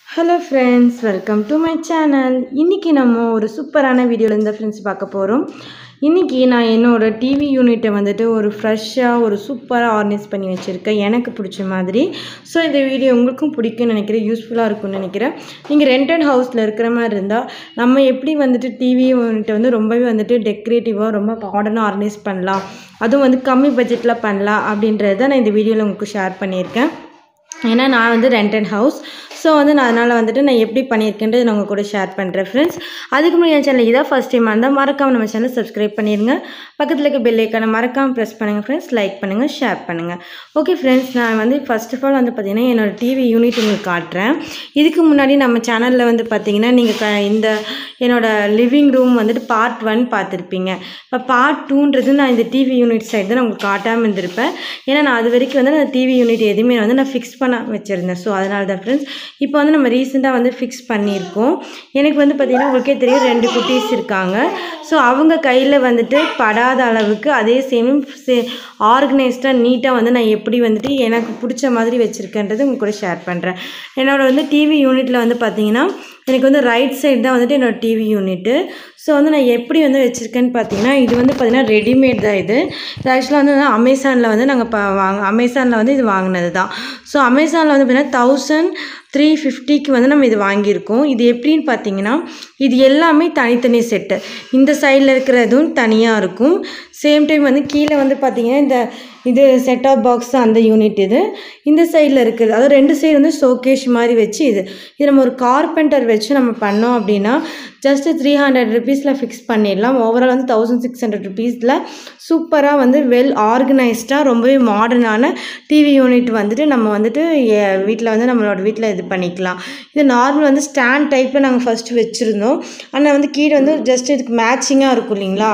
Hello friends welcome to my channel இன்றைக்கி நம்ம ஒரு சூப்பரான வீடியோவில் இருந்த ஃப்ரெண்ட்ஸ் பார்க்க போகிறோம் இன்றைக்கி நான் என்னோடய டிவி யூனிட்டை வந்துட்டு ஒரு ஃப்ரெஷ்ஷாக ஒரு சூப்பராக ஆர்கனைஸ் பண்ணி வச்சுருக்கேன் எனக்கு பிடிச்ச மாதிரி ஸோ இந்த வீடியோ உங்களுக்கும் பிடிக்கும்னு நினைக்கிறேன் யூஸ்ஃபுல்லாக இருக்கும்னு நினைக்கிறேன் நீங்கள் ரெண்டட் ஹவுஸில் இருக்கிற மாதிரி இருந்தால் நம்ம எப்படி வந்துட்டு டிவி யூனிட்டை வந்து ரொம்பவே வந்துட்டு டெக்கரேட்டிவாக ரொம்ப மாடர்னாக ஆர்கனைஸ் பண்ணலாம் அதுவும் வந்து கம்மி பட்ஜெட்டில் பண்ணலாம் அப்படின்றத நான் இந்த வீடியோவில் உங்களுக்கு ஷேர் பண்ணியிருக்கேன் ஏன்னா நான் வந்து ரெண்டட் ஹவுஸ் ஸோ வந்து நான் அதனால் வந்துட்டு நான் எப்படி பண்ணியிருக்கேன்றது நான் உங்கள் கூட ஷேர் பண்ணுறேன் ஃப்ரெண்ட்ஸ் அதுக்கு முன்னாடி என் சேனல் இதான் ஃபஸ்ட் டைம் இருந்தால் மறக்காமல் நம்ம சேனல் சப்ஸ்கிரைப் பண்ணிடுங்க பக்கத்தில் இருக்க பெல் ஐக்கானை மறக்காமல் ப்ரெஸ் பண்ணுங்கள் ஃப்ரெண்ட்ஸ் லைக் பண்ணுங்கள் ஷேர் பண்ணுங்கள் ஓகே ஃப்ரெண்ட்ஸ் நான் வந்து ஃபர்ஸ்ட் ஆஃப் ஆல் வந்து பார்த்திங்கன்னா என்னோடய டிவி யூனிட் உங்களுக்கு காட்டுறேன் இதுக்கு முன்னாடி நம்ம சேனலில் வந்து பார்த்திங்கன்னா நீங்கள் க இந்த என்னோடய லிவிங் ரூம் வந்துட்டு பார்ட் ஒன் பார்த்துருப்பீங்க இப்போ பார்ட் டூன்றது நான் இந்த டிவி யூனிட் சைடு தான் நான் உங்களுக்கு காட்டாமல் இருந்திருப்பேன் ஏன்னா நான் அது வரைக்கும் வந்து நான் டிவி யூனிட் எதுவுமே வந்து நான் ஃபிக்ஸ் பண்ண வச்சுருந்தேன் ஸோ அதனால தான் ஃப்ரெண்ட்ஸ் இப்போ வந்து நம்ம ரீசெண்டாக வந்து ஃபிக்ஸ் பண்ணியிருக்கோம் எனக்கு வந்து பார்த்திங்கன்னா உங்களுக்கே தெரியும் ரெண்டு குட்டீஸ் இருக்காங்க ஸோ அவங்க கையில் வந்துட்டு படாத அளவுக்கு அதே சேம் சே ஆர்கனைஸ்டாக நீட்டாக வந்து நான் எப்படி வந்துட்டு எனக்கு பிடிச்ச மாதிரி வச்சுருக்கேன்றது உங்க கூட ஷேர் பண்ணுறேன் என்னோடய வந்து டிவி யூனிட்டில் வந்து பார்த்திங்கன்னா எனக்கு வந்து ரைட் சைடு தான் வந்துட்டு என்னோடய டிவி யூனிட்டு ஸோ வந்து நான் எப்படி வந்து வச்சுருக்கேன்னு பார்த்தீங்கன்னா இது வந்து பார்த்திங்கன்னா ரெடிமேட் தான் இது இது ஆக்சுவலாக வந்து அமேசானில் வந்து நாங்கள் ப வாங்க அமேசானில் வந்து இது வாங்கினது தான் ஸோ அமேசானில் வந்து பார்த்திங்கன்னா தௌசண்ட் த்ரீ ஃபிஃப்டிக்கு வந்து நம்ம இது வாங்கியிருக்கோம் இது எப்படின்னு பார்த்தீங்கன்னா இது எல்லாமே தனித்தனி செட்டு இந்த சைடில் இருக்கிறதும் தனியாக இருக்கும் சேம் டைம் வந்து கீழே வந்து பார்த்திங்கன்னா இந்த இது செட் ஆஃப் பாக்ஸ் அந்த யூனிட் இது இந்த சைடில் இருக்குது அதாவது ரெண்டு சைடு வந்து ஷோகேஷ் மாதிரி வச்சு இது இது நம்ம ஒரு கார்பெண்டர் வச்சு நம்ம பண்ணோம் அப்படின்னா ஜஸ்ட்டு த்ரீ ஹண்ட்ரட் ருபீஸில் ஃபிக்ஸ் பண்ணிடலாம் ஓவரால் வந்து தௌசண்ட் சிக்ஸ் ஹண்ட்ரட் ருபீஸில் சூப்பராக வந்து வெல் ஆர்கனைஸ்டாக ரொம்பவே மாடர்னான டிவி யூனிட் வந்துட்டு நம்ம வந்துட்டு வீட்டில் வந்து நம்மளோட வீட்டில் இது பண்ணிக்கலாம் இது நார்மல் வந்து ஸ்டாண்ட் டைப்பில் நாங்கள் ஃபஸ்ட்டு வச்சுருந்தோம் ஆனால் வந்து கீழே வந்து ஜஸ்ட் இதுக்கு மேட்சிங்காக இருக்கும் இல்லைங்களா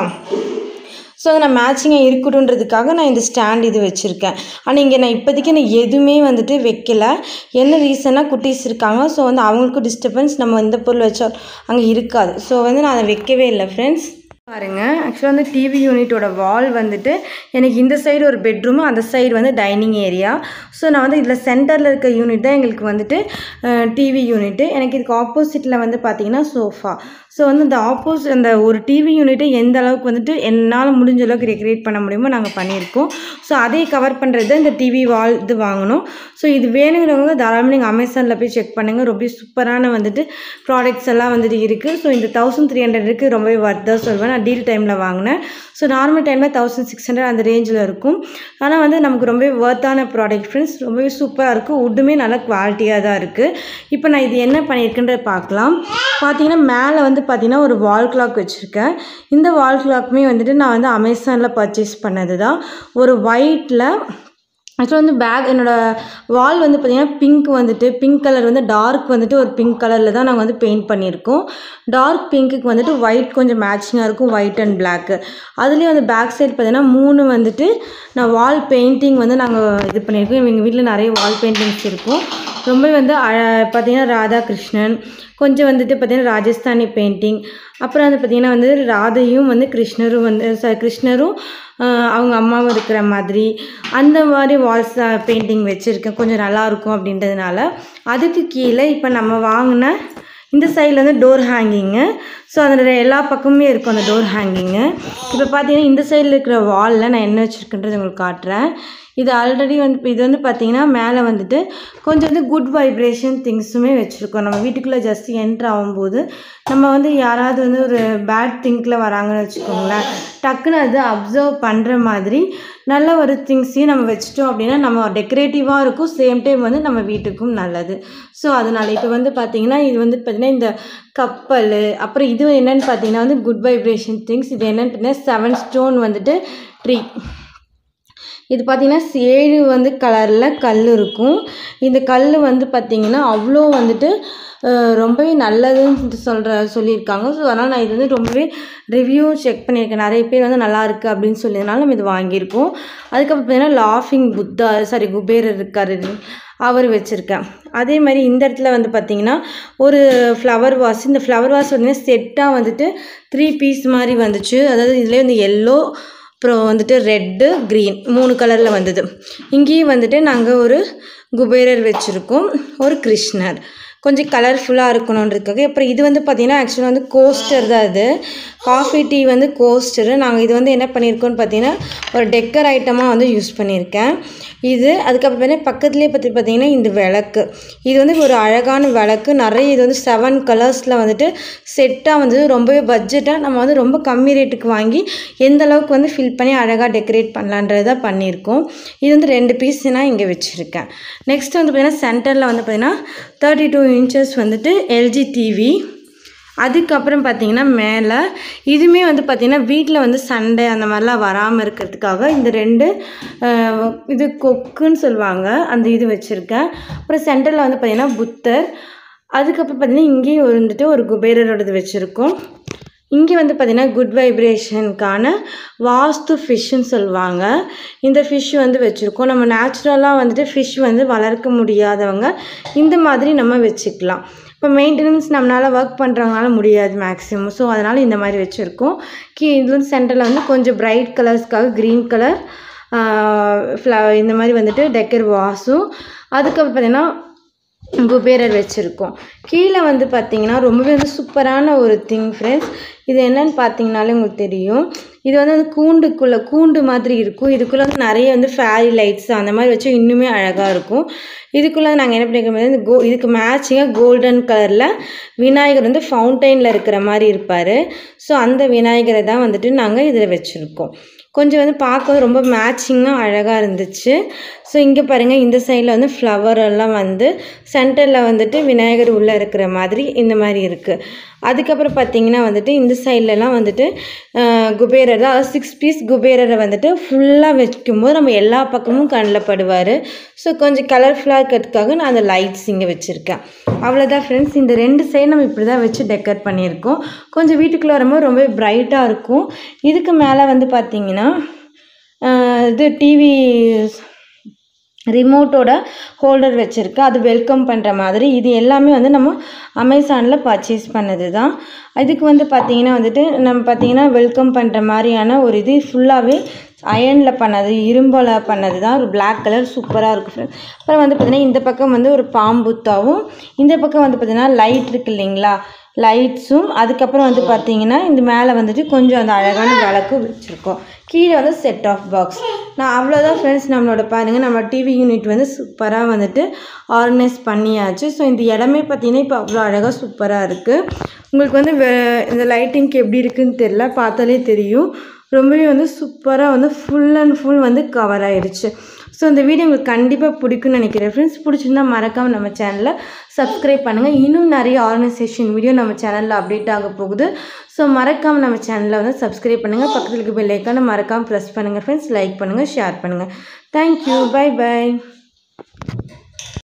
ஸோ அதை நான் மேட்சிங்காக இருக்கட்டும்ன்றதுக்காக நான் இந்த ஸ்டாண்ட் இது வச்சுருக்கேன் ஆனால் இங்கே நான் இப்போதைக்கு நான் எதுவுமே வந்துட்டு வைக்கல என்ன ரீசனாக குட்டீஸ் இருக்காங்க ஸோ வந்து அவங்களுக்கும் டிஸ்டர்பன்ஸ் நம்ம எந்த பொருள் வச்சா அங்கே இருக்காது ஸோ வந்து நான் அதை வைக்கவே இல்லை ஃப்ரெண்ட்ஸ் பாருங்கள் ஆக்சுவலாக வந்து டிவி யூனிட்டோட வால் வந்துட்டு எனக்கு இந்த சைடு ஒரு பெட்ரூமு அந்த சைடு வந்து டைனிங் ஏரியா ஸோ நான் வந்து இதில் சென்டரில் இருக்க யூனிட் தான் எங்களுக்கு வந்துட்டு டிவி யூனிட்டு எனக்கு இதுக்கு ஆப்போசிட்டில் வந்து பார்த்திங்கன்னா சோஃபா ஸோ வந்து இந்த ஆப்போசிட் அந்த ஒரு டிவி யூனிட்டை எந்த அளவுக்கு வந்துட்டு என்னால் முடிஞ்ச அளவுக்கு ரெக்ரியேட் பண்ண முடியுமோ நாங்கள் பண்ணியிருக்கோம் ஸோ அதை கவர் பண்ணுறது இந்த டிவி வால் இது வாங்கணும் ஸோ இது வேணுங்கிறவங்க தாராளமாக நீங்கள் அமேசானில் போய் செக் பண்ணுங்கள் ரொம்ப சூப்பரான வந்துட்டு ப்ராடக்ட்ஸ் எல்லாம் வந்துட்டு இருக்குது ஸோ இந்த தௌசண்ட் த்ரீ ஹண்ட்ரடுக்கு ரொம்பவே ஒர்த்தாக சொல்வேன் நான் டீல் டைமில் வாங்கினேன் ஸோ நார்மல் டைமில் தௌசண்ட் சிக்ஸ் ஹண்ட்ரட் அந்த ரேஞ்சில் இருக்கும் ஆனால் வந்து நமக்கு ரொம்பவே ஒர்த்தான ப்ராடக்ட் ஃப்ரெண்ட்ஸ் ரொம்பவே சூப்பராக இருக்கும் உட்டுமே நல்ல குவாலிட்டியாக தான் இருக்குது இப்போ நான் இது என்ன பண்ணியிருக்கேன்றத பார்க்கலாம் பார்த்தீங்கன்னா மேலே வந்து பார்த்தீங்கன்னா ஒரு வால் கிளாக் வச்சுருக்கேன் இந்த வால் கிளாக்குமே வந்துட்டு நான் வந்து அமேசானில் பர்ச்சேஸ் பண்ணது தான் ஒரு ஒயிட்டில் ஆக்சுவலாக வந்து பேக் என்னோடய வால் வந்து பார்த்திங்கன்னா பிங்க் வந்துட்டு பிங்க் கலர் வந்து டார்க் வந்துட்டு ஒரு பிங்க் கலரில் தான் நாங்கள் வந்து பெயிண்ட் பண்ணியிருக்கோம் டார்க் பிங்க்குக்கு வந்துட்டு ஒயிட் கொஞ்சம் மேட்சிங்காக இருக்கும் ஒயிட் அண்ட் பிளாக்கு அதுலேயும் வந்து பேக் சைடு பார்த்திங்கன்னா மூணு வந்துட்டு நான் வால் பெயிண்டிங் வந்து நாங்கள் இது பண்ணியிருக்கோம் எங்கள் வீட்டில் நிறைய வால் பெயிண்டிங்ஸ் இருக்கும் ரொம்ப வந்து பார்த்திங்கன்னா ராதாகிருஷ்ணன் கொஞ்சம் வந்துட்டு பார்த்திங்கன்னா ராஜஸ்தானி பெயிண்டிங் அப்புறம் வந்து பார்த்திங்கன்னா வந்து ராதையும் வந்து கிருஷ்ணரும் வந்து ச கிருஷ்ணரும் அவங்க அம்மாவும் இருக்கிற மாதிரி அந்த மாதிரி வால்ஸ் பெயிண்டிங் வச்சுருக்கேன் கொஞ்சம் நல்லாயிருக்கும் அப்படின்றதுனால அதுக்கு கீழே இப்போ நம்ம வாங்கின இந்த சைடில் வந்து டோர் ஹேங்கிங்கு ஸோ அதில் எல்லா பக்கமுமே இருக்கும் அந்த டோர் ஹேங்கிங்கு இப்போ பார்த்தீங்கன்னா இந்த சைடில் இருக்கிற வாலில் நான் என்ன வச்சுருக்கேன்றது உங்களுக்கு காட்டுறேன் இது ஆல்ரெடி வந்து இது வந்து பார்த்திங்கன்னா மேலே வந்துட்டு கொஞ்சம் வந்து குட் வைப்ரேஷன் திங்ஸுமே வச்சுருக்கோம் நம்ம வீட்டுக்குள்ளே ஜஸ்ட் என்ட்ரு ஆகும்போது நம்ம வந்து யாராவது வந்து ஒரு பேட் திங்கில் வராங்கன்னு வச்சுக்கோங்களேன் டக்குன்னு அது அப்சர்வ் பண்ணுற மாதிரி நல்ல ஒரு திங்ஸையும் நம்ம வச்சிட்டோம் அப்படின்னா நம்ம டெக்கரேட்டிவாக இருக்கும் சேம் டைம் வந்து நம்ம வீட்டுக்கும் நல்லது ஸோ அதனால் இப்போ வந்து பார்த்திங்கன்னா இது வந்து பார்த்திங்கன்னா இந்த கப்பல் அப்புறம் இது என்னென்னு பார்த்தீங்கன்னா வந்து குட் வைப்ரேஷன் திங்ஸ் இது என்னென்னு பார்த்தீங்கன்னா செவன் ஸ்டோன் வந்துட்டு ட்ரீ இது பார்த்திங்கன்னா ஏழு வந்து கலரில் கல் இருக்கும் இந்த கல் வந்து பார்த்திங்கன்னா அவ்வளோ வந்துட்டு ரொம்பவே நல்லதுன்னு சொல்கிற சொல்லியிருக்காங்க ஸோ அதனால் நான் இது வந்து ரொம்பவே ரிவ்யூ செக் பண்ணியிருக்கேன் நிறைய பேர் வந்து நல்லா இருக்குது அப்படின்னு சொல்லியதுனால நம்ம இது வாங்கியிருக்கோம் அதுக்கப்புறம் பார்த்தீங்கன்னா லாஃபிங் புத்தா சாரி குபேரர் இருக்கார் அவர் வச்சுருக்கேன் அதே மாதிரி இந்த இடத்துல வந்து பார்த்திங்கன்னா ஒரு ஃப்ளவர் வாஸ் இந்த ஃப்ளவர் வாஸ் வந்து செட்டாக வந்துட்டு த்ரீ பீஸ் மாதிரி வந்துச்சு அதாவது இதுலேயே வந்து எல்லோ அப்புறம் வந்துட்டு ரெட்டு க்ரீன் மூணு கலரில் வந்தது இங்கேயும் வந்துட்டு நாங்கள் ஒரு குபேரர் வச்சுருக்கோம் ஒரு கிருஷ்ணர் கொஞ்சம் கலர்ஃபுல்லாக இருக்கணுன்றதுக்காக அப்புறம் இது வந்து பார்த்திங்கன்னா ஆக்சுவலாக வந்து கோஸ்டர் தான் இது காஃபி டீ வந்து கோஸ்டரு நாங்கள் இது வந்து என்ன பண்ணியிருக்கோம்னு பார்த்தீங்கன்னா ஒரு டெக்கர் ஐட்டமாக வந்து யூஸ் பண்ணியிருக்கேன் இது அதுக்கப்புறம் பக்கத்துலேயே பற்றி பார்த்தீங்கன்னா இந்த விளக்கு இது வந்து ஒரு அழகான விளக்கு நிறைய இது வந்து செவன் கலர்ஸில் வந்துட்டு செட்டாக வந்து ரொம்பவே பட்ஜெட்டாக நம்ம வந்து ரொம்ப கம்மி ரேட்டுக்கு வாங்கி எந்த அளவுக்கு வந்து ஃபில் பண்ணி அழகாக டெக்கரேட் பண்ணலான்றது தான் பண்ணியிருக்கோம் இது வந்து ரெண்டு பீஸ் நான் இங்கே வச்சுருக்கேன் நெக்ஸ்ட் வந்து பார்த்திங்கன்னா சென்டரில் வந்து பார்த்திங்கன்னா தேர்ட்டி டூ இன்ச்சஸ் வந்துட்டு எல்ஜி டிவி அதுக்கப்புறம் பார்த்தீங்கன்னா மேலே இதுவுமே வந்து பார்த்திங்கன்னா வீட்டில் வந்து சண்டை அந்த மாதிரிலாம் வராமல் இருக்கிறதுக்காக இந்த ரெண்டு அஹ், இது கொக்குன்னு சொல்லுவாங்க அந்த இது வச்சுருக்கேன் அப்புறம் சென்டரில் வந்து பார்த்திங்கன்னா புத்தர் அதுக்கப்புறம் பார்த்திங்கன்னா இங்கேயும் ஒரு வந்துட்டு ஒரு குபேரரோடது வச்சுருக்கோம் இங்கே வந்து பார்த்திங்கன்னா குட் வைப்ரேஷனுக்கான வாஸ்து ஃபிஷ்ஷுன்னு சொல்லுவாங்க இந்த ஃபிஷ் வந்து வச்சுருக்கோம் நம்ம நேச்சுரலாக வந்துட்டு ஃபிஷ் வந்து வளர்க்க முடியாதவங்க இந்த மாதிரி நம்ம வச்சுக்கலாம் இப்போ மெயின்டெனன்ஸ் நம்மளால் ஒர்க் பண்ணுறவங்களால முடியாது மேக்ஸிமம் ஸோ அதனால் இந்த மாதிரி வச்சுருக்கோம் கீ இது வந்து சென்டரில் வந்து கொஞ்சம் பிரைட் கலர்ஸ்க்காக க்ரீன் கலர் ஃப்ள இந்த மாதிரி வந்துட்டு டெக்கர் வாஸும் அதுக்கப்புறம் பார்த்திங்கன்னா குபேரர் வச்சுருக்கோம் கீழே வந்து பார்த்தீங்கன்னா ரொம்பவே வந்து சூப்பரான ஒரு திங் ஃப்ரெண்ட்ஸ் இது என்னன்னு பார்த்தீங்கனாலே உங்களுக்கு தெரியும் இது வந்து அந்த கூண்டுக்குள்ளே கூண்டு மாதிரி இருக்கும் இதுக்குள்ளே வந்து நிறைய வந்து ஃபேரி லைட்ஸ் அந்த மாதிரி வச்சு இன்னுமே அழகாக இருக்கும் இதுக்குள்ளே நாங்கள் என்ன பண்ணியிருக்கோம் இந்த கோ இதுக்கு மேட்சிங்காக கோல்டன் கலரில் விநாயகர் வந்து ஃபவுண்டைனில் இருக்கிற மாதிரி இருப்பார் ஸோ அந்த விநாயகரை தான் வந்துட்டு நாங்கள் இதில் வச்சுருக்கோம் கொஞ்சம் வந்து பார்க்க ரொம்ப மேட்சிங்காக அழகாக இருந்துச்சு ஸோ இங்கே பாருங்கள் இந்த சைடில் வந்து ஃப்ளவர் எல்லாம் வந்து சென்டரில் வந்துட்டு விநாயகர் உள்ளே இருக்கிற மாதிரி இந்த மாதிரி இருக்குது அதுக்கப்புறம் பார்த்தீங்கன்னா வந்துட்டு இந்த சைட்லலாம் வந்துட்டு ஆஹ், குபேரர் தான் சிக்ஸ் பீஸ் குபேரரை வந்துட்டு ஃபுல்லாக வைக்கும்போது நம்ம எல்லா பக்கமும் கண்ணில் படுவார் ஸோ கொஞ்சம் கலர்ஃபுல்லாக இருக்கிறதுக்காக நான் அந்த லைட்ஸ் இங்கே வச்சுருக்கேன் அவ்வளோதான் ஃப்ரெண்ட்ஸ் இந்த ரெண்டு சைடு நம்ம இப்படி தான் வச்சு டெக்கர் பண்ணியிருக்கோம் கொஞ்சம் வீட்டுக்குள்ளே வரும்போது ரொம்ப பிரைட்டாக இருக்கும் இதுக்கு மேலே வந்து பார்த்தீங்கன்னா ஆஹ், இது டிவி ரிமோட்டோட ஹோல்டர் வச்சுருக்கு அது வெல்கம் பண்ணுற மாதிரி இது எல்லாமே வந்து நம்ம அமேசானில் பர்ச்சேஸ் பண்ணது தான் இதுக்கு வந்து பார்த்தீங்கன்னா வந்துட்டு நம்ம பார்த்தீங்கன்னா வெல்கம் பண்ணுற மாதிரியான ஒரு இது ஃபுல்லாகவே அயனில் பண்ணது இரும்பில் பண்ணது தான் ஒரு Black கலர் சூப்பராக இருக்கும் friends. அப்புறம் வந்து பார்த்தீங்கன்னா இந்த பக்கம் வந்து ஒரு பாம்புத்தாவும் இந்த பக்கம் வந்து பார்த்தீங்கன்னா லைட் இருக்கு இல்லைங்களா லைட்ஸும் அதுக்கப்புறம் வந்து பார்த்தீங்கன்னா இந்த மேலே வந்துட்டு கொஞ்சம் அந்த அழகான விளக்கும் வச்சுருக்கோம் கீழே வந்து செட் ஆஃப் பாக்ஸ் நான் அவ்வளோதான் ஃப்ரெண்ட்ஸ் நம்மளோட பாருங்கள் நம்ம டிவி யூனிட் வந்து சூப்பராக வந்துட்டு ஆர்கனைஸ் பண்ணியாச்சு ஸோ இந்த இடமே பார்த்தீங்கன்னா இப்போ அவ்வளோ அழகாக சூப்பராக இருக்குது உங்களுக்கு வந்து வே- இந்த லைட்டிங்க்கு எப்படி இருக்குன்னு தெரில பார்த்தாலே தெரியும் ரொம்பவே வந்து சூப்பராக வந்து ஃபுல் அண்ட் ஃபுல் வந்து கவர் ஆயிடுச்சு ஸோ இந்த வீடியோ உங்களுக்கு கண்டிப்பாக பிடிக்கும்னு நினைக்கிறேன் ஃப்ரெண்ட்ஸ் பிடிச்சிருந்தா மறக்காமல் நம்ம சேனலை சப்ஸ்கிரைப் பண்ணுங்கள் இன்னும் நிறைய ஆர்கனைசேஷன் வீடியோ நம்ம சேனலில் அப்டேட் ஆக போகுது ஸோ மறக்காமல் நம்ம சேனலை வந்து சப்ஸ்கிரைப் பண்ணுங்கள் பக்கத்தில் இருக்க பெல் ஐக்கானை மறக்காமல் ப்ரெஸ் பண்ணுங்கள் ஃப்ரெண்ட்ஸ் லைக் பண்ணுங்கள் ஷேர் பண்ணுங்கள் தேங்க்யூ பை பை